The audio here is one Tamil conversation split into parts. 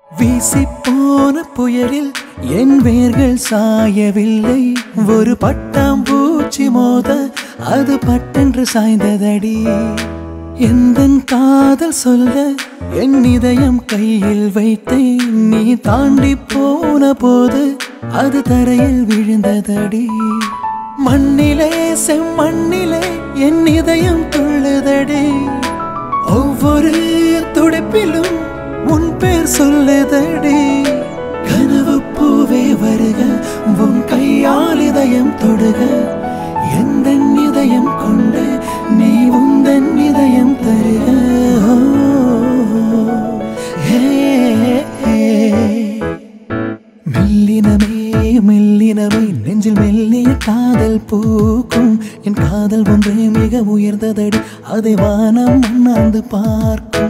வீசி போன புயலில் என் வேர்கள் சாயவில்லை ஒரு பட்டாம்பூச்சி மோத அது பட்டென்று சாய்ந்ததடி எந்தன் காதல் சொல்ல என் இதயம் கையில் வைத்தேன் நீ தாண்டி போன போது அது தரையில் விழுந்ததடி மண்ணிலே செம்மண்ணிலே என் இதயம் துள்ளுதடி ஒவ்வொரு துடிப்பிலும் உன் பேர் சொல்லுதடி கனவு பூவே வருக உன் கையால் இதயம் தொடுக எந்த இதயம் கொண்டு நீ உந்தன் இதயம் தருக ஓ, ஹே, ஹே. மெல்லினமே மெல்லினமே நெஞ்சில் மெல்லிய காதல் பூக்கும் என் காதல் ஒன்றே மிக உயர்ந்ததடி அதை வானம் அண்ணாந்து பார்க்கும்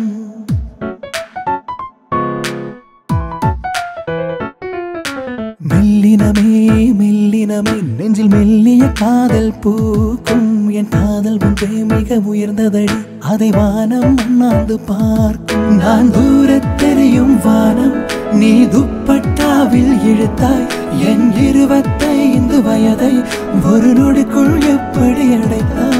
மெல்லினமே மெல்லினமே நெஞ்சில் மெல்லிய காதல் பூக்கும் என் காதல் ஒன்றே மிக உயர்ந்ததடி அதை வானம் அண்ணாந்து பார்க்கும் நான் தூரத் தெரியும் வானம் நீ துப்பட்டாவில் இழுத்தாய் என் இருபத்தைந்து வயதை ஒரு நொடிக்குள் எப்படி அடைத்தாய்